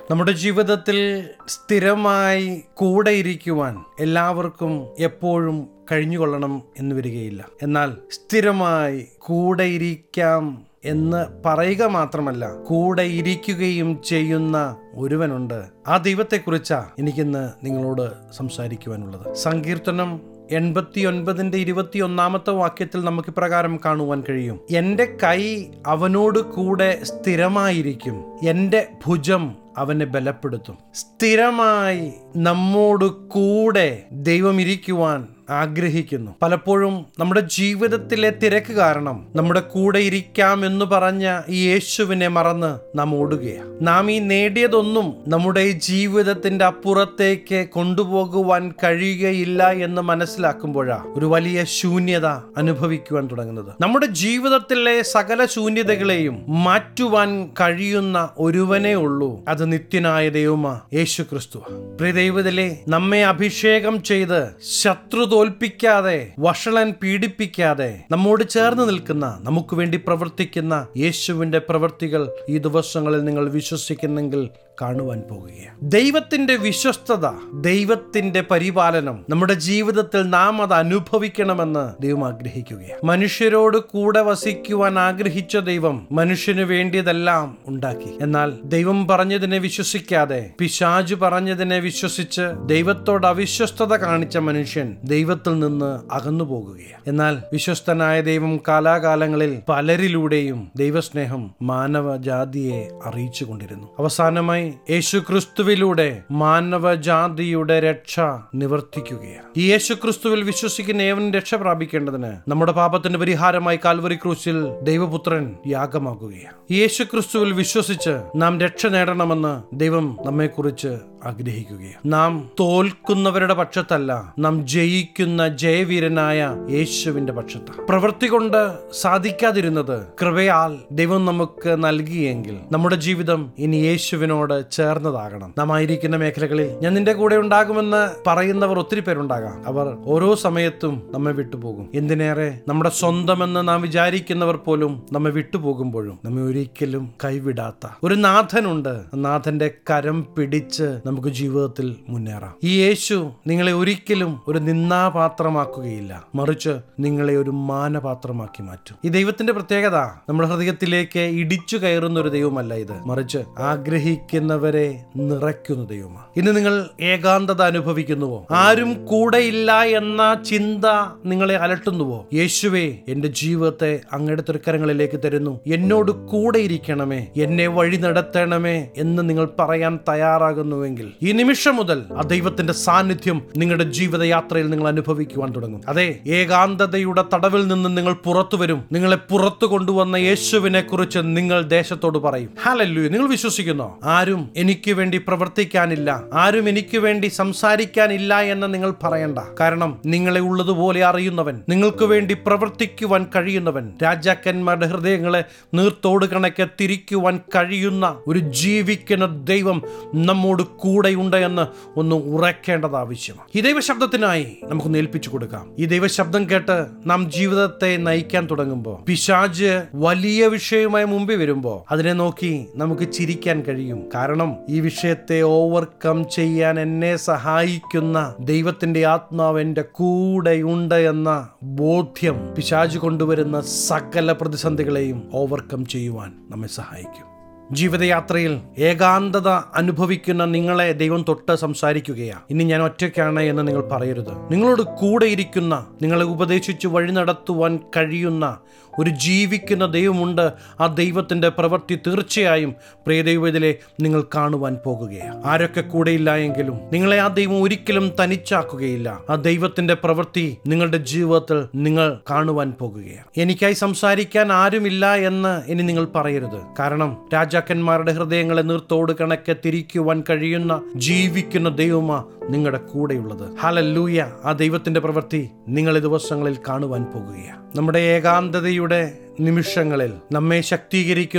നമ്മുടെ ജീവിതത്തിൽ സ്ഥിരമായി കൂടെ ഇരിക്കുവാൻ എല്ലാവർക്കും എപ്പോഴും കഴിഞ്ഞുകൊള്ളണം എന്ന് വരികയില്ല എന്നാൽ സ്ഥിരമായി കൂടെ ഇരിക്കാം എന്ന് പറയുക മാത്രമല്ല കൂടെ ഇരിക്കുകയും ചെയ്യുന്ന ഒരുവനുണ്ട് ആ ദൈവത്തെക്കുറിച്ചാ എനിക്കിന്ന് നിങ്ങളോട് സംസാരിക്കുവാനുള്ളത് സങ്കീർത്തനം എൺപത്തി ഒൻപതിന്റെ ഇരുപത്തി ഒന്നാമത്തെ വാക്യത്തിൽ നമുക്ക് ഇപ്രകാരം കാണുവാൻ കഴിയും എൻ്റെ കൈ അവനോട് കൂടെ സ്ഥിരമായിരിക്കും എൻ്റെ ഭുജം അവനെ ബലപ്പെടുത്തും സ്ഥിരമായി നമ്മോട് കൂടെ ദൈവം ഇരിക്കുവാൻ ആഗ്രഹിക്കുന്നു പലപ്പോഴും നമ്മുടെ ജീവിതത്തിലെ തിരക്ക് കാരണം നമ്മുടെ കൂടെ ഇരിക്കാം എന്ന് പറഞ്ഞ ഈ യേശുവിനെ മറന്ന് നാം ഓടുകയാണ് നാം ഈ നേടിയതൊന്നും നമ്മുടെ ഈ ജീവിതത്തിന്റെ അപ്പുറത്തേക്ക് കൊണ്ടുപോകുവാൻ കഴിയുകയില്ല എന്ന് മനസ്സിലാക്കുമ്പോഴാ ഒരു വലിയ ശൂന്യത അനുഭവിക്കുവാൻ തുടങ്ങുന്നത് നമ്മുടെ ജീവിതത്തിലെ സകല ശൂന്യതകളെയും മാറ്റുവാൻ കഴിയുന്ന ഒരുവനേ ഉള്ളൂ അത് നിത്യനായ ദൈവമാ യേശു ക്രിസ്തു പ്രിയ ദൈവത്തിലെ നമ്മെ അഭിഷേകം ചെയ്ത് ശത്രു തോൽപ്പിക്കാതെ വഷളൻ പീഡിപ്പിക്കാതെ നമ്മോട് ചേർന്ന് നിൽക്കുന്ന നമുക്ക് വേണ്ടി പ്രവർത്തിക്കുന്ന യേശുവിന്റെ പ്രവൃത്തികൾ ഈ ദിവസങ്ങളിൽ നിങ്ങൾ വിശ്വസിക്കുന്നെങ്കിൽ കാണുവാൻ പോകുകയാണ് ദൈവത്തിന്റെ വിശ്വസ്തത ദൈവത്തിന്റെ പരിപാലനം നമ്മുടെ ജീവിതത്തിൽ നാം അത് അനുഭവിക്കണമെന്ന് ദൈവം ആഗ്രഹിക്കുകയാണ് മനുഷ്യരോട് കൂടെ വസിക്കുവാൻ ആഗ്രഹിച്ച ദൈവം മനുഷ്യന് വേണ്ടിയതെല്ലാം ഉണ്ടാക്കി എന്നാൽ ദൈവം പറഞ്ഞതിനെ വിശ്വസിക്കാതെ പിശാജ് പറഞ്ഞതിനെ വിശ്വസിച്ച് ദൈവത്തോട് അവിശ്വസ്തത കാണിച്ച മനുഷ്യൻ ദൈവത്തിൽ നിന്ന് അകന്നു പോകുകയാണ് എന്നാൽ വിശ്വസ്തനായ ദൈവം കാലാകാലങ്ങളിൽ പലരിലൂടെയും ദൈവസ്നേഹം മാനവജാതിയെ അറിയിച്ചു കൊണ്ടിരുന്നു അവസാനമായി യേശു ക്രിസ്തുവിലൂടെ മാനവജാതിയുടെ രക്ഷ നിവർത്തിക്കുകയാണ് ഈ യേശു ക്രിസ്തുവിൽ വിശ്വസിക്കുന്ന ഏവൻ രക്ഷ പ്രാപിക്കേണ്ടതിന് നമ്മുടെ പാപത്തിന്റെ പരിഹാരമായി കാൽവറി ക്രൂശിൽ ദൈവപുത്രൻ യാഗമാകുകയാണ് ഈ യേശു ക്രിസ്തുവിൽ വിശ്വസിച്ച് നാം രക്ഷ നേടണമെന്ന് ദൈവം നമ്മെക്കുറിച്ച് ആഗ്രഹിക്കുകയാണ് നാം തോൽക്കുന്നവരുടെ പക്ഷത്തല്ല നാം ജയിക്കുന്ന ജയവീരനായ യേശുവിന്റെ പക്ഷത്താണ് പ്രവൃത്തി കൊണ്ട് സാധിക്കാതിരുന്നത് കൃപയാൽ ദൈവം നമുക്ക് നൽകിയെങ്കിൽ നമ്മുടെ ജീവിതം ഇനി യേശുവിനോട് ചേർന്നതാകണം നാം ആയിരിക്കുന്ന മേഖലകളിൽ ഞാൻ നിന്റെ കൂടെ ഉണ്ടാകുമെന്ന് പറയുന്നവർ ഒത്തിരി പേരുണ്ടാകാം അവർ ഓരോ സമയത്തും നമ്മെ വിട്ടുപോകും എന്തിനേറെ നമ്മുടെ സ്വന്തമെന്ന് നാം വിചാരിക്കുന്നവർ പോലും നമ്മെ വിട്ടുപോകുമ്പോഴും നമ്മെ ഒരിക്കലും കൈവിടാത്ത ഒരു നാഥനുണ്ട് ആ നാഥന്റെ കരം പിടിച്ച് നമുക്ക് ജീവിതത്തിൽ മുന്നേറാം ഈ യേശു നിങ്ങളെ ഒരിക്കലും ഒരു നിന്നാപാത്രമാക്കുകയില്ല മറിച്ച് നിങ്ങളെ ഒരു മാനപാത്രമാക്കി മാറ്റും ഈ ദൈവത്തിന്റെ പ്രത്യേകത നമ്മുടെ ഹൃദയത്തിലേക്ക് ഇടിച്ചു കയറുന്ന ഒരു ദൈവമല്ല ഇത് മറിച്ച് ആഗ്രഹിക്കുന്നവരെ നിറയ്ക്കുന്ന ദൈവമാണ് ഇന്ന് നിങ്ങൾ ഏകാന്തത അനുഭവിക്കുന്നുവോ ആരും കൂടെയില്ല എന്ന ചിന്ത നിങ്ങളെ അലട്ടുന്നുവോ യേശുവേ എന്റെ ജീവിതത്തെ അങ്ങയുടെ തൃക്കരങ്ങളിലേക്ക് തരുന്നു എന്നോട് കൂടെ ഇരിക്കണമേ എന്നെ വഴി നടത്തണമേ എന്ന് നിങ്ങൾ പറയാൻ തയ്യാറാകുന്നുവെങ്കിൽ ഈ നിമിഷം മുതൽ ആ ദൈവത്തിന്റെ സാന്നിധ്യം നിങ്ങളുടെ ജീവിതയാത്രയിൽ നിങ്ങൾ അനുഭവിക്കുവാൻ തുടങ്ങും അതെ ഏകാന്തതയുടെ തടവിൽ നിന്ന് നിങ്ങൾ പുറത്തു വരും നിങ്ങളെ പുറത്തു കൊണ്ടുവന്ന യേശുവിനെ കുറിച്ച് നിങ്ങൾ ദേശത്തോട് പറയും ഹാലല്ലു നിങ്ങൾ വിശ്വസിക്കുന്നോ ആരും എനിക്ക് വേണ്ടി പ്രവർത്തിക്കാനില്ല ആരും എനിക്ക് വേണ്ടി സംസാരിക്കാനില്ല എന്ന് നിങ്ങൾ പറയണ്ട കാരണം നിങ്ങളെ ഉള്ളതുപോലെ അറിയുന്നവൻ നിങ്ങൾക്ക് വേണ്ടി പ്രവർത്തിക്കുവാൻ കഴിയുന്നവൻ രാജാക്കന്മാരുടെ ഹൃദയങ്ങളെ നീർത്തോട് കണക്കെ തിരിക്കുവാൻ കഴിയുന്ന ഒരു ജീവിക്കുന്ന ദൈവം നമ്മോട് കൂടെയുണ്ട് എന്ന് ഒന്ന് ഉറക്കേണ്ടത് ആവശ്യമാണ് ഈ ദൈവശബ്ദത്തിനായി നമുക്ക് ഏൽപ്പിച്ചു കൊടുക്കാം ഈ ദൈവശബ്ദം കേട്ട് നാം ജീവിതത്തെ നയിക്കാൻ തുടങ്ങുമ്പോൾ പിശാജ് വലിയ വിഷയവുമായി മുമ്പിൽ വരുമ്പോൾ അതിനെ നോക്കി നമുക്ക് ചിരിക്കാൻ കഴിയും കാരണം ഈ വിഷയത്തെ ഓവർകം ചെയ്യാൻ എന്നെ സഹായിക്കുന്ന ദൈവത്തിന്റെ ആത്മാവ് എൻ്റെ കൂടെയുണ്ട് എന്ന ബോധ്യം പിശാജ് കൊണ്ടുവരുന്ന സകല പ്രതിസന്ധികളെയും ഓവർകം ചെയ്യുവാൻ നമ്മെ സഹായിക്കും ജീവിതയാത്രയിൽ ഏകാന്തത അനുഭവിക്കുന്ന നിങ്ങളെ ദൈവം തൊട്ട് സംസാരിക്കുകയാണ് ഇനി ഞാൻ ഒറ്റയ്ക്കാണ് എന്ന് നിങ്ങൾ പറയരുത് നിങ്ങളോട് കൂടെ ഇരിക്കുന്ന നിങ്ങളെ ഉപദേശിച്ച് വഴി നടത്തുവാൻ കഴിയുന്ന ഒരു ജീവിക്കുന്ന ദൈവമുണ്ട് ആ ദൈവത്തിൻ്റെ പ്രവൃത്തി തീർച്ചയായും പ്രിയ ദൈവത്തിലെ നിങ്ങൾ കാണുവാൻ പോകുകയാണ് ആരൊക്കെ കൂടെയില്ല എങ്കിലും നിങ്ങളെ ആ ദൈവം ഒരിക്കലും തനിച്ചാക്കുകയില്ല ആ ദൈവത്തിൻ്റെ പ്രവൃത്തി നിങ്ങളുടെ ജീവിതത്തിൽ നിങ്ങൾ കാണുവാൻ പോകുകയാണ് എനിക്കായി സംസാരിക്കാൻ ആരുമില്ല എന്ന് ഇനി നിങ്ങൾ പറയരുത് കാരണം രാജാക്കന്മാരുടെ ഹൃദയങ്ങളെ നീർത്തോട് കണക്കെ തിരിക്കുവാൻ കഴിയുന്ന ജീവിക്കുന്ന ദൈവമാ നിങ്ങളുടെ കൂടെയുള്ളത് ഹലല്ലൂയ ആ ദൈവത്തിന്റെ പ്രവൃത്തി നിങ്ങൾ ഈ ദിവസങ്ങളിൽ കാണുവാൻ പോകുകയാണ് നമ്മുടെ ഏകാന്തതയുടെ നിമിഷങ്ങളിൽ നമ്മെ ശക്തീകരിക്കുന്ന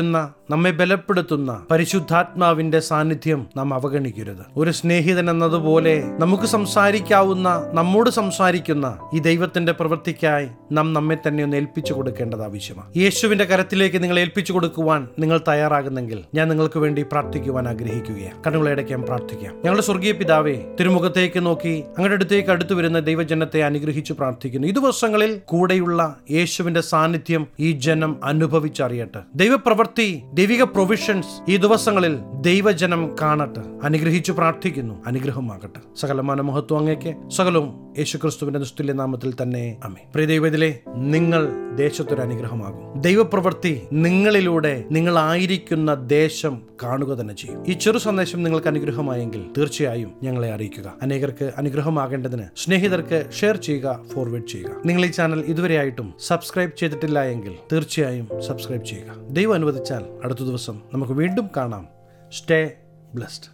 നമ്മെ ബലപ്പെടുത്തുന്ന പരിശുദ്ധാത്മാവിന്റെ സാന്നിധ്യം നാം അവഗണിക്കരുത് ഒരു സ്നേഹിതൻ എന്നതുപോലെ നമുക്ക് സംസാരിക്കാവുന്ന നമ്മോട് സംസാരിക്കുന്ന ഈ ദൈവത്തിന്റെ പ്രവൃത്തിക്കായി നാം നമ്മെ തന്നെ ഒന്ന് ഏൽപ്പിച്ചു കൊടുക്കേണ്ടത് ആവശ്യമാണ് യേശുവിന്റെ കരത്തിലേക്ക് നിങ്ങൾ ഏൽപ്പിച്ചു കൊടുക്കുവാൻ നിങ്ങൾ തയ്യാറാകുന്നെങ്കിൽ ഞാൻ നിങ്ങൾക്ക് വേണ്ടി പ്രാർത്ഥിക്കുവാൻ ആഗ്രഹിക്കുകയാണ് കണ്ണുകളടയ്ക്കാൻ പ്രാർത്ഥിക്കാം ഞങ്ങളുടെ സ്വർഗീയ പിതാവേ തിരുമുഖത്തേക്ക് നോക്കി അങ്ങയുടെ അടുത്തേക്ക് അടുത്തു വരുന്ന ദൈവജനത്തെ അനുഗ്രഹിച്ചു പ്രാർത്ഥിക്കുന്നു ഈ ദിവസങ്ങളിൽ കൂടെയുള്ള യേശുവിന്റെ സാന്നിധ്യം ഈ ജനം അനുഭവിച്ചറിയട്ടെ ദൈവപ്രവൃത്തി ദൈവിക പ്രൊവിഷൻസ് ഈ ദിവസങ്ങളിൽ ദൈവജനം കാണട്ടെ അനുഗ്രഹിച്ചു പ്രാർത്ഥിക്കുന്നു അനുഗ്രഹമാകട്ടെ സകലമാന മഹത്വം അങ്ങേക്ക് സകലവും യേശുക്രിസ്തുവിന്റെ നിസ്തുല്യ നാമത്തിൽ തന്നെ അമേ പ്രിയ ദൈവത്തിലെ നിങ്ങൾ ദേശത്തൊരു അനുഗ്രഹമാകും ദൈവപ്രവൃത്തി നിങ്ങളിലൂടെ നിങ്ങളായിരിക്കുന്ന ദേശം കാണുക തന്നെ ചെയ്യും ഈ ചെറു സന്ദേശം നിങ്ങൾക്ക് അനുഗ്രഹമായെങ്കിൽ തീർച്ചയായും ഞങ്ങളെ അറിയിക്കുക അനേകർക്ക് അനുഗ്രഹമാകേണ്ടതിന് സ്നേഹിതർക്ക് ഷെയർ ചെയ്യുക ഫോർവേഡ് ചെയ്യുക നിങ്ങൾ ഈ ചാനൽ ഇതുവരെയായിട്ടും സബ്സ്ക്രൈബ് ചെയ്തിട്ടില്ല എങ്കിൽ തീർച്ചയായും സബ്സ്ക്രൈബ് ചെയ്യുക ദൈവം അനുവദിച്ചാൽ അടുത്ത ദിവസം നമുക്ക് വീണ്ടും കാണാം സ്റ്റേ ബ്ലസ്ഡ്